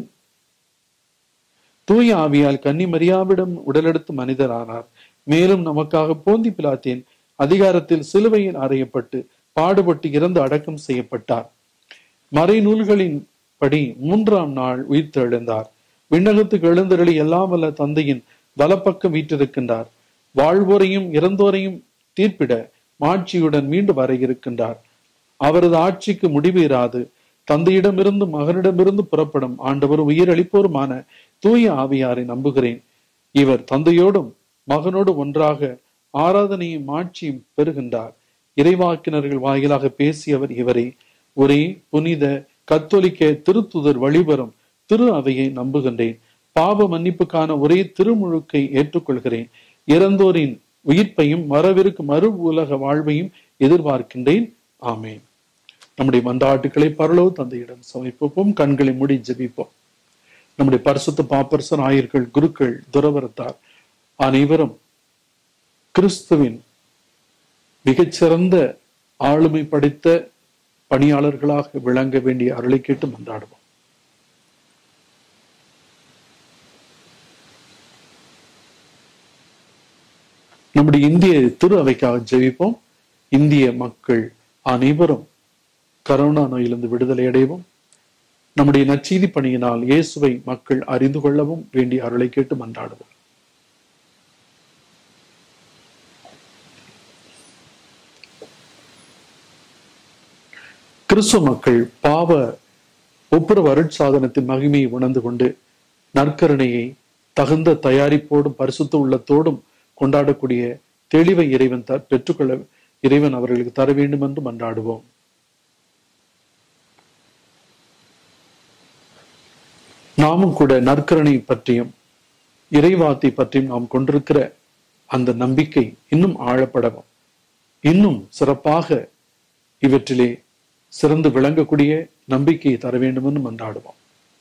தூய ஆவியால் கன்னி மரியாவிடம் உடலெடுத்து மனிதரானார் மேலும் நமக்காக போந்தி பிலாத்தின் அதிகாரத்தில் சிலுவையில் அறையப்பட்டு பாடுபட்டு இறந்து அடக்கம் செய்யப்பட்டார் மறைநூல்களின் படி மூன்றாம் நாள் உயிர்த்தெழுந்தார் விண்ணகத்துக்கு எழுந்தருளி எல்லாம் வல்ல தந்தையின் வலப்பக்கம் வீற்றிருக்கின்றார் வாழ்வோரையும் இறந்தோரையும் தீர்ப்பிட மாட்சியுடன் மீண்டு வர இருக்கின்றார் அவரது ஆட்சிக்கு முடிவு இராது தந்தையிடமிருந்து மகனிடமிருந்து புறப்படும் ஆண்டவர் உயிரளிப்போருமான தூய ஆவியாரை நம்புகிறேன் இவர் தந்தையோடும் மகனோடு ஒன்றாக ஆராதனையும் ஆட்சியும் பெறுகின்றார் இறைவாக்கினர்கள் வாயிலாக பேசியவர் இவரே ஒரே புனித கத்தோலிக்க திருத்துதர் வழிபெறும் திரு அவையை நம்புகின்றேன் பாவ மன்னிப்புக்கான ஒரே திருமுழுக்கை ஏற்றுக்கொள்கிறேன் இறந்தோரின் உயிர்ப்பையும் வரவிருக்கும் மறு உலக வாழ்வையும் எதிர்பார்க்கின்றேன் ஆமேன் நம்முடைய மந்தாட்டுக்களை பரலோ தந்தையிடம் சமைப்போம் கண்களை மூடி ஜெபிப்போம் நம்முடைய பரிசுத்த பாப்பரசன் ஆயர்கள் குருக்கள் துறவரத்தார் அனைவரும் கிறிஸ்துவின் மிகச்சிறந்த ஆளுமை படைத்த பணியாளர்களாக விளங்க வேண்டிய அருளை கேட்டு மன்றாடுவோம் நம்முடைய இந்திய திரு அவைக்காக ஜெபிப்போம் இந்திய மக்கள் அனைவரும் கரோனா நோயிலிருந்து விடுதலை அடையவும் நம்முடைய நச்செய்தி பணியினால் இயேசுவை மக்கள் அறிந்து கொள்ளவும் வேண்டிய அருளை கேட்டு மன்றாடுவோம் கிறிஸ்துவ மக்கள் பாவ ஒப்புரவு அருட்சாதனத்தின் மகிமையை உணர்ந்து கொண்டு நற்கருணையை தகுந்த தயாரிப்போடும் பரிசுத்த உள்ளத்தோடும் கொண்டாடக்கூடிய தெளிவை இறைவன் த பெற்றுக்கொள்ள இறைவன் அவர்களுக்கு தர வேண்டும் என்று மன்றாடுவோம் நாமும் கூட நற்கரணை பற்றியும் இறைவாத்தை பற்றியும் நாம் கொண்டிருக்கிற அந்த நம்பிக்கை இன்னும் ஆழப்படவும் இன்னும் சிறப்பாக இவற்றிலே சிறந்து விளங்கக்கூடிய நம்பிக்கையை தர வேண்டும் என்று மன்றாடுவோம்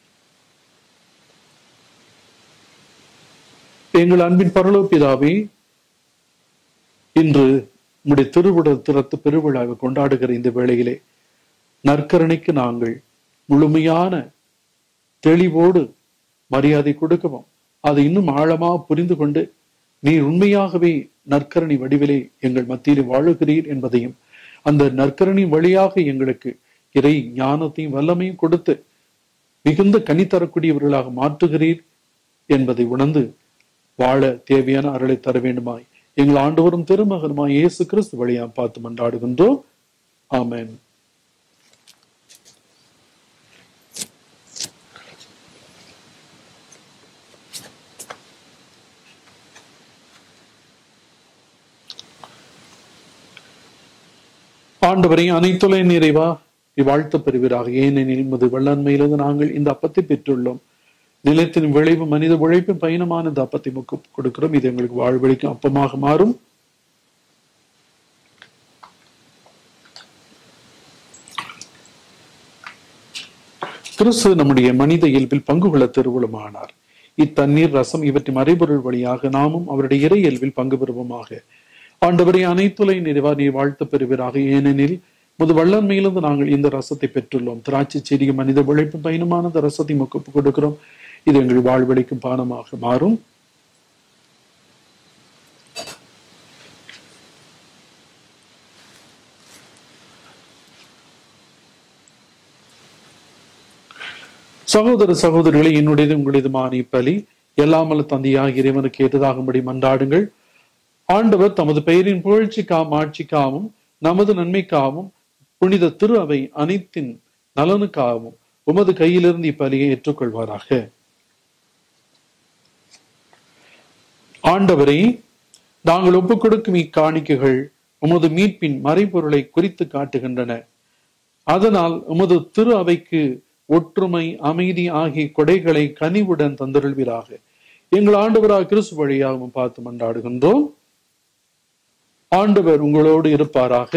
எங்கள் அன்பின் பரலோப்பிதாவே இன்று உடைய திருவிட திறத்து பெருவிழாவை கொண்டாடுகிற இந்த வேளையிலே நற்கரணைக்கு நாங்கள் முழுமையான தெளிவோடு மரியாதை கொடுக்கவும் அதை இன்னும் ஆழமாக புரிந்து கொண்டு நீர் உண்மையாகவே நற்கரணி வடிவிலே எங்கள் மத்தியிலே வாழுகிறீர் என்பதையும் அந்த நற்கரணி வழியாக எங்களுக்கு இறை ஞானத்தையும் வல்லமையும் கொடுத்து மிகுந்த கனி தரக்கூடியவர்களாக மாற்றுகிறீர் என்பதை உணர்ந்து வாழ தேவையான அருளை தர வேண்டுமாய் எங்கள் ஆண்டவரும் திருமகனுமாய் இயேசு கிறிஸ்து வழியா பார்த்து மன்றாடுகின்றோம் ஆமென் ஆண்டவரை அனைத்துலை நிறைவா இவ்வாழ்த்து பெறுவீராக ஏனெனில் முது வல்லன்மையிலிருந்து நாங்கள் இந்த அப்பத்தை பெற்றுள்ளோம் நிலத்தின் விளைவு மனித உழைப்பின் பயணமான இந்த அப்பத்தை முக்கு கொடுக்கிறோம் இது எங்களுக்கு வாழ்வழிக்கும் அப்பமாக மாறும் கிறிஸ்து நம்முடைய மனித இயல்பில் பங்கு கொள்ள திருவுளமானார் இத்தண்ணீர் ரசம் இவற்றின் மறைபொருள் வழியாக நாமும் அவருடைய இறை இயல்பில் பங்கு பெறுவோமாக ஆண்டவரை அனைத்துலை நிறைவா நீ வாழ்த்து பெறுவீராக ஏனெனில் முது வல்லன்மையிலிருந்து நாங்கள் இந்த ரசத்தை பெற்றுள்ளோம் திராட்சை செடிய மனித உழைப்பு பயணமான இந்த ரசத்தை முக்கு கொடுக்கிறோம் இது எங்கள் வாழ்வழிக்கும் பானமாக மாறும் சகோதர சகோதரிகளை என்னுடையது உங்களுடையதுமான இப்பலி எல்லாமல்ல தந்தையாக இறைவனுக்கு ஏற்றதாகும்படி மன்றாடுங்கள் ஆண்டவர் தமது பெயரின் புகழ்ச்சிக்காம் ஆட்சிக்காவும் நமது நன்மைக்காகவும் புனித திரு அவை அனைத்தின் நலனுக்காகவும் உமது கையிலிருந்து இப்பலியை ஏற்றுக்கொள்வாராக ஆண்டவரை நாங்கள் ஒப்புக் கொடுக்கும் இக்காணிக்கைகள் உமது மீட்பின் மறைபொருளை குறித்து காட்டுகின்றன அதனால் உமது திரு அவைக்கு ஒற்றுமை அமைதி ஆகிய கொடைகளை கனிவுடன் தந்தருள்வீராக எங்கள் ஆண்டவராக கிறிஸ்து வழியாகவும் பார்த்து மன்றாடுகின்றோம் ஆண்டவர் உங்களோடு இருப்பாராக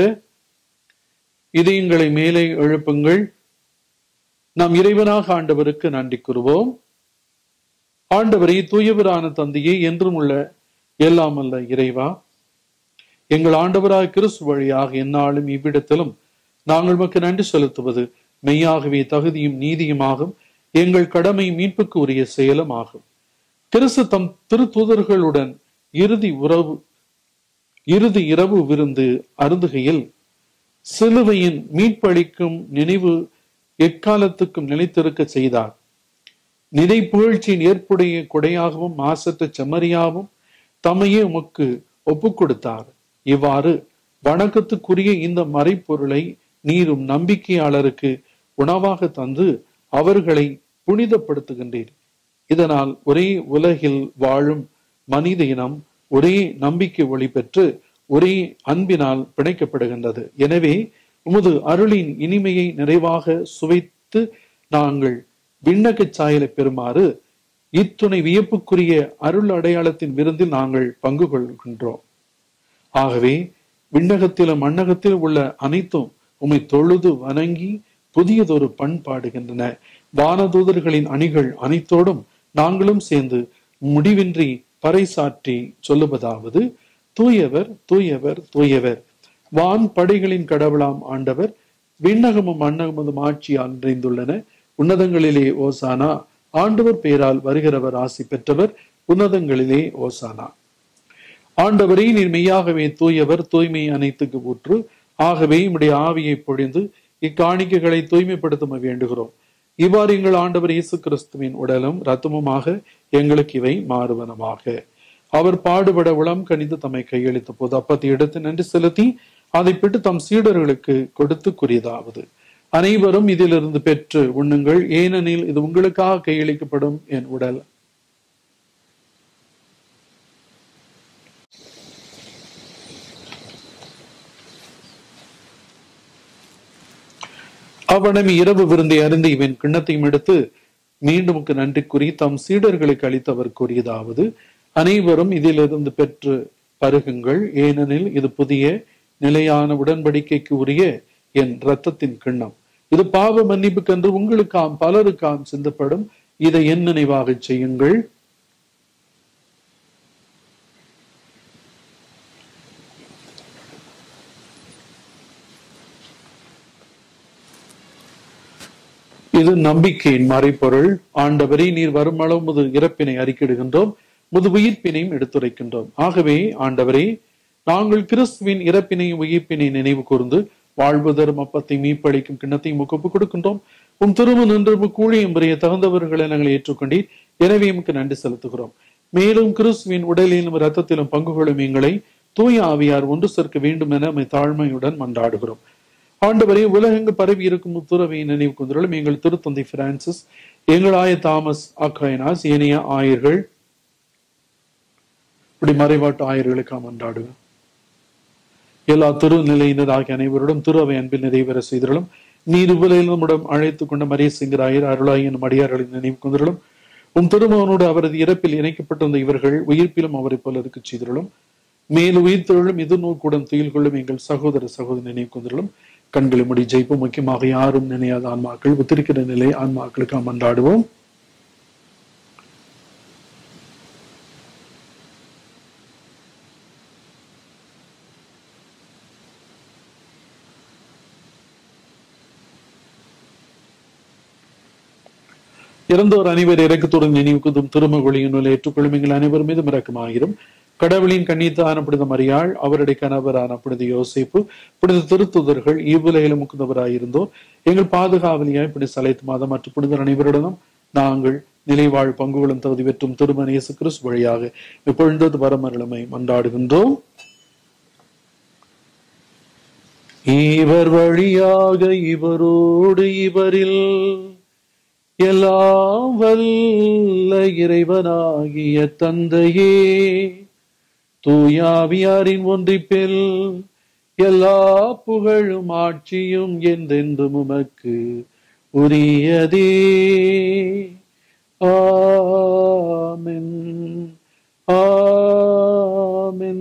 இதயங்களை மேலே எழுப்புங்கள் நாம் இறைவனாக ஆண்டவருக்கு நன்றி கூறுவோம் ஆண்டவரை தூயவரான தந்தையே என்றும் உள்ள எல்லாம் அல்ல இறைவா எங்கள் ஆண்டவராக கிறிஸ்து வழியாக எந்நாளும் இவ்விடத்திலும் நாங்கள் உமக்கு நன்றி செலுத்துவது மெய்யாகவே தகுதியும் நீதியுமாகும் எங்கள் கடமை மீட்புக்கு உரிய செயலும் ஆகும் கிறிஸ்து தம் திருத்தூதர்களுடன் இறுதி உறவு இறுதி இரவு விருந்து அருந்துகையில் சிலுவையின் மீட்பளிக்கும் நினைவு எக்காலத்துக்கும் நிலைத்திருக்க செய்தார் நிலை புகழ்ச்சியின் ஏற்புடைய கொடையாகவும் மாசற்ற செம்மறியாகவும் தம்மையே உமக்கு ஒப்புக் கொடுத்தார் இவ்வாறு வணக்கத்துக்குரிய இந்த மறைப்பொருளை நீரும் நம்பிக்கையாளருக்கு உணவாக தந்து அவர்களை புனிதப்படுத்துகின்றீர் இதனால் ஒரே உலகில் வாழும் மனித இனம் ஒரே நம்பிக்கை ஒளி பெற்று ஒரே அன்பினால் பிணைக்கப்படுகின்றது எனவே உமது அருளின் இனிமையை நிறைவாக சுவைத்து நாங்கள் விண்ணக சாயலை பெறுமாறு இத்துணை வியப்புக்குரிய அருள் அடையாளத்தின் விருந்தில் நாங்கள் பங்கு கொள்கின்றோம் ஆகவே விண்ணகத்திலும் மண்ணகத்திலும் உள்ள அனைத்தும் உம்மை தொழுது வணங்கி புதியதொரு பண்பாடுகின்றன வானதூதர்களின் அணிகள் அனைத்தோடும் நாங்களும் சேர்ந்து முடிவின்றி பறைசாற்றி சொல்லுவதாவது தூயவர் தூயவர் தூயவர் வான் படைகளின் கடவுளாம் ஆண்டவர் விண்ணகமும் மண்ணகமும் ஆட்சியால் நிறைந்துள்ளன உன்னதங்களிலே ஓசானா ஆண்டவர் பெயரால் வருகிறவர் ஆசி பெற்றவர் உன்னதங்களிலே ஓசானா ஆண்டவரே நீர் மெய்யாகவே தூயவர் தூய்மை அனைத்துக்கு ஊற்று ஆகவே உம்முடைய ஆவியை பொழிந்து இக்காணிக்கைகளை தூய்மைப்படுத்த வேண்டுகிறோம் இவ்வாறு எங்கள் ஆண்டவர் இயேசு கிறிஸ்துவின் உடலும் ரத்தமுமாக எங்களுக்கு இவை மாறுவனமாக அவர் பாடுபட உளம் கணிந்து தம்மை கையளித்த போது அப்பத்தை எடுத்து நன்றி செலுத்தி அதை பெற்று தம் சீடர்களுக்கு கொடுத்து கூறியதாவது அனைவரும் இதிலிருந்து பெற்று உண்ணுங்கள் ஏனெனில் இது உங்களுக்காக கையளிக்கப்படும் என் உடல் அவனம் இரவு விருந்தை அருந்தி இவன் கிண்ணத்தையும் எடுத்து மீண்டும் நன்றி கூறி தம் சீடர்களுக்கு அளித்தவர் கூறியதாவது அனைவரும் இதிலிருந்து பெற்று பருகுங்கள் ஏனெனில் இது புதிய நிலையான உடன்படிக்கைக்கு உரிய என் இரத்தத்தின் கிண்ணம் இது பாவ மன்னிப்புக்கென்று உங்களுக்காம் பலருக்காம் சிந்தப்படும் இதை என் நினைவாக செய்யுங்கள் இது நம்பிக்கையின் மறைப்பொருள் ஆண்டவரே நீர் வருமளவு முது இறப்பினை அறிக்கிடுகின்றோம் முது உயிர்ப்பினையும் எடுத்துரைக்கின்றோம் ஆகவே ஆண்டவரே நாங்கள் கிறிஸ்துவின் இறப்பினையும் உயிர்ப்பினை நினைவு கூர்ந்து வாழ்வு தரும் அப்பத்தை மீப்பளிக்கும் கிண்ணத்தையும் ஒப்பு கொடுக்கின்றோம் உம் திரும்ப நின்று கூலியும் பெரிய தகுந்தவர்களை நாங்கள் ஏற்றுக்கொண்டீர் எனவே எமக்கு நன்றி செலுத்துகிறோம் மேலும் கிறிஸ்துவின் உடலிலும் ரத்தத்திலும் பங்கு கொள்ளும் எங்களை தூய ஆவியார் ஒன்று சேர்க்க வேண்டும் என நம்மை தாழ்மையுடன் மன்றாடுகிறோம் ஆண்டவரே உலகெங்கு பரவி இருக்கும் முத்துறவை நினைவு கொண்டுள்ள எங்கள் திருத்தந்தை பிரான்சிஸ் எங்கள் ஆய தாமஸ் அக்கைனாஸ் ஏனைய ஆயர்கள் இப்படி மறைவாட்டு ஆயர்களுக்காக மன்றாடுவேன் எல்லா திருநிலையினர் ஆகிய அனைவருடன் திரு அவை அன்பில் நிறைவேற செய்திருளும் நீர் உலகில் நம்மிடம் அழைத்துக் கொண்ட மரிய சிங்கராயர் அருளாயின் அடியார்களின் நினைவு கொண்டிருளும் உம் திருமகனோடு அவரது இறப்பில் இணைக்கப்பட்டிருந்த இவர்கள் உயிர்ப்பிலும் அவரை போல இருக்க செய்திருளும் மேலும் உயிர் தொழிலும் இது நோக்குடன் துயில் கொள்ளும் எங்கள் சகோதர சகோதரி நினைவு கொண்டிருளும் கண்களை முடி ஜெயிப்போம் முக்கியமாக யாரும் நினையாத ஆன்மாக்கள் ஒத்திருக்கிற நிலை ஆன்மாக்களுக்கு மன்றாடுவோம் இறந்தோர் அனைவர் இறக்கத்துடன் நினைவுக்குதும் திருமகொழியினுள் ஏற்றுக்கொள்ளும் எங்கள் அனைவர் மீதும் இறக்கமாயிரும் கடவுளின் கன்னித்தான புனித மரியாள் அவருடைய கணவரான புனித யோசிப்பு புனித திருத்துதர்கள் இவ்வுலகிலும் முக்குந்தவராயிருந்தோர் எங்கள் பாதுகாவலியாய் புனித சலைத்து மாதம் மற்றும் புனிதர் அனைவருடனும் நாங்கள் நிலைவாழ் பங்குகளும் தகுதி பெற்றும் திருமண இயேசு கிறிஸ்து வழியாக இப்பொழுது வரமருளமை மன்றாடுகின்றோம் இவர் வழியாக இவரோடு இவரில் எல்லாம் வல்ல இறைவனாகிய தந்தையே தூயாவியாரின் ஒன்றிப்பில் எல்லா புகழும் ஆட்சியும் என்றென்றும் உமக்கு உரியதே ஆமென் ஆமென்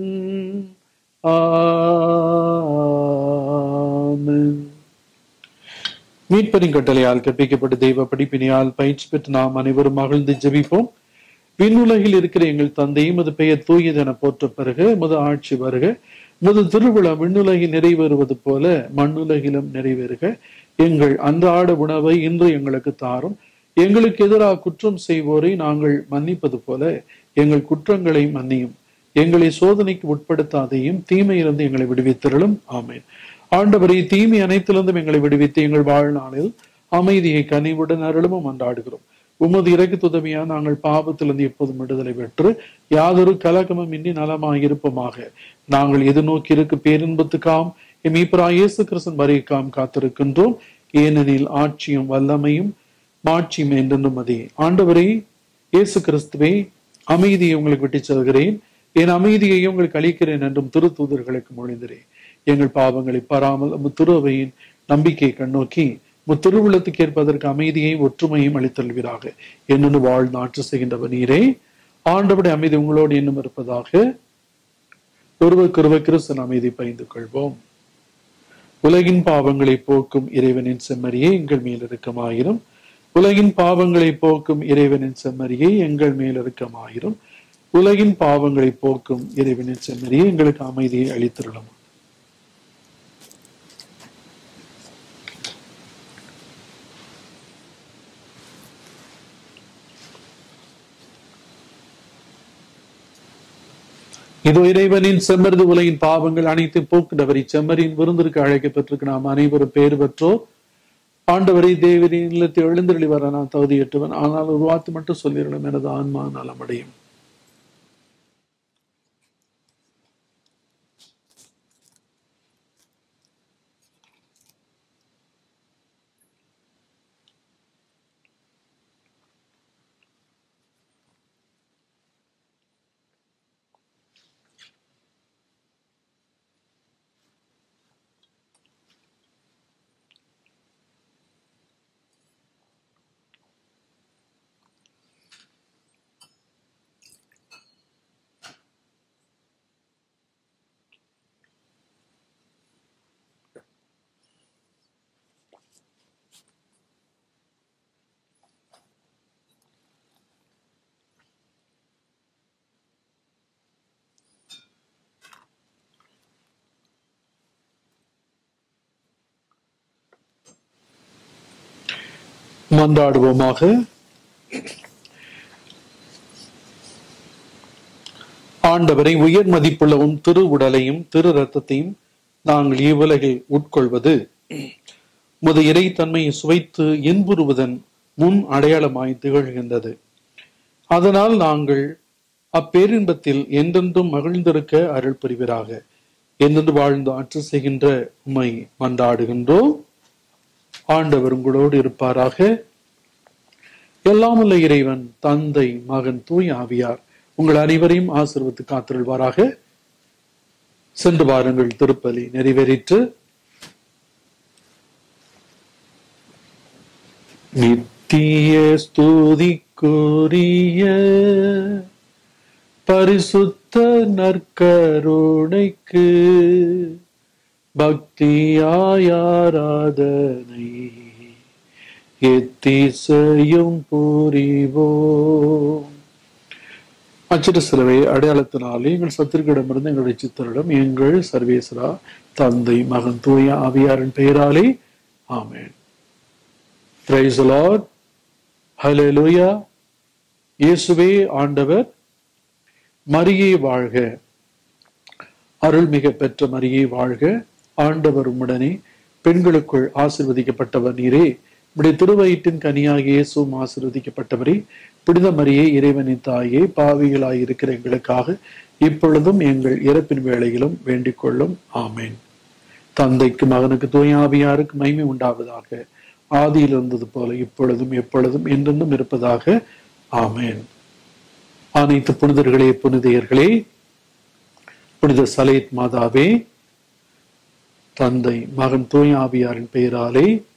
ஆமென் மீட்பரின் கட்டளையால் கற்பிக்கப்பட்ட தெய்வ படிப்பினையால் பயிற்சி பெற்று நாம் அனைவரும் மகிழ்ந்து ஜெபிப்போம் விண்ணுலகில் இருக்கிற எங்கள் தந்தையும் அது பெயர் தூயதென போற்ற பிறகு மது ஆட்சி வருக மது திருவிழா விண்ணுலகில் நிறைவேறுவது போல மண்ணுலகிலும் நிறைவேறுக எங்கள் அன்றாட உணவை இன்று எங்களுக்கு தாரும் எங்களுக்கு எதிராக குற்றம் செய்வோரை நாங்கள் மன்னிப்பது போல எங்கள் குற்றங்களை மன்னியும் எங்களை சோதனைக்கு உட்படுத்தாதையும் தீமையிலிருந்து எங்களை விடுவித்திரளும் ஆமேன் ஆண்டவரை தீமை அனைத்திலிருந்தும் எங்களை விடுவித்து எங்கள் வாழ்நாளில் அமைதியை கனிவுடன் அருளும் அன்றாடுகிறோம் உமது இறக்கு துதவியா நாங்கள் பாவத்திலிருந்து எப்போதும் விடுதலை பெற்று யாதொரு கலக்கமும் இன்றி நலமாயிருப்போமாக நாங்கள் எதிர்நோக்கி இருக்கு பேரின்பத்துக்காம் எம் ஈப்பரா இயேசு கிறிஸ்தன் வரைக்காம் காத்திருக்கின்றோம் ஏனெனில் ஆட்சியும் வல்லமையும் மாட்சியும் என்றென்றும் அதே ஆண்டவரே இயேசு கிறிஸ்துவே அமைதியை உங்களுக்கு விட்டுச் செல்கிறேன் என் அமைதியை உங்களுக்கு அளிக்கிறேன் என்றும் திருத்தூதர்களுக்கு மொழிந்தரேன் எங்கள் பாவங்களை பாராமல் முத்திருவையின் நம்பிக்கை கண்ணோக்கி முத்திருவுள்ளத்துக்கு ஏற்பதற்கு அமைதியை ஒற்றுமையும் அளித்தல்வீராக என்னென்னு வாழ்ந்து ஆட்சி செய்கின்றவர் நீரே ஆண்டவருடைய அமைதி உங்களோடு இன்னும் இருப்பதாக ஒருவருக்கொருவர் கிறிஸ்தன் அமைதி பகிர்ந்து கொள்வோம் உலகின் பாவங்களை போக்கும் இறைவனின் செம்மறியே எங்கள் மேல் இருக்கமாயிரும் உலகின் பாவங்களை போக்கும் இறைவனின் செம்மறியே எங்கள் மேல் இருக்கமாயிரும் உலகின் பாவங்களை போக்கும் இறைவனின் செம்மறியே எங்களுக்கு அமைதியை அளித்திருளும் இதோ இறைவனின் செம்மருது உலகின் பாவங்கள் அனைத்து போக்குண்டவர் இச்செம்மரின் விருந்திற்கு அழைக்கப்பட்டிருக்கு நாம் அனைவரும் பேர் பெற்றோர் ஆண்டவரை தேவரின் இல்லத்தை எழுந்தருளி வர நான் தகுதியற்றவன் ஆனால் ஒரு வார்த்தை மட்டும் சொல்லிடணும் எனது ஆன்மா நலமடையும் மன்றாடுவோமாக ஆண்டவரை உயர் மதிப்புள்ளவும் திரு உடலையும் திரு ரத்தத்தையும் நாங்கள் இவ்வுலகில் உட்கொள்வது முத இறைத்தன்மையை சுவைத்து இன்புறுவதன் முன் அடையாளமாய் திகழ்கின்றது அதனால் நாங்கள் அப்பேரின்பத்தில் என்றென்றும் மகிழ்ந்திருக்க அருள் புரிவராக என்றென்று வாழ்ந்து ஆட்சி செய்கின்ற உம்மை மன்றாடுகின்றோம் ஆண்டவர் உங்களோடு இருப்பாராக எல்லாமல்ல இறைவன் தந்தை மகன் தூய் ஆவியார் உங்கள் அனைவரையும் ஆசிர்வத்து காத்திருள்வாராக சென்று வாருங்கள் திருப்பலி நிறைவேறிற்று நித்திய ஸ்துதிக்குரிய பரிசுத்த நற்கருணைக்கு பக்தியாயாராதனை எத்திசையும் புரிவோம் அச்சிட்டு சிலுவை அடையாளத்தினாலே எங்கள் சத்திரிகளிடமிருந்து எங்களுடைய சித்தரிடம் எங்கள் சர்வேஸ்வரா தந்தை மகன் தூய ஆவியாரின் பெயராலே ஆமேன் பிரைஸ் லார்ட் ஹalleluya இயேசுவே ஆண்டவர் மரியே வாழ்க அருள்மிக பெற்ற மரியே வாழ்க ஆண்டவர் உம்முடனே பெண்களுக்குள் ஆசிர்வதிக்கப்பட்டவர் நீரே உடைய திருவயிற்றின் கனியாகிய இயேசுவும் ஆசிர்வதிக்கப்பட்டவரே புனித மரியே இறைவனின் தாயே பாவிகளாய் இருக்கிற எங்களுக்காக இப்பொழுதும் எங்கள் இறப்பின் வேளையிலும் வேண்டிக் கொள்ளும் ஆமேன் தந்தைக்கு மகனுக்கு தூயாவியாருக்கு மைமை உண்டாவதாக ஆதியில் இருந்தது போல இப்பொழுதும் எப்பொழுதும் என்றென்றும் இருப்பதாக ஆமேன் அனைத்து புனிதர்களே புனிதையர்களே புனித சலேத் மாதாவே தந்தை மகன் தூயாவியாரின் பெயராலே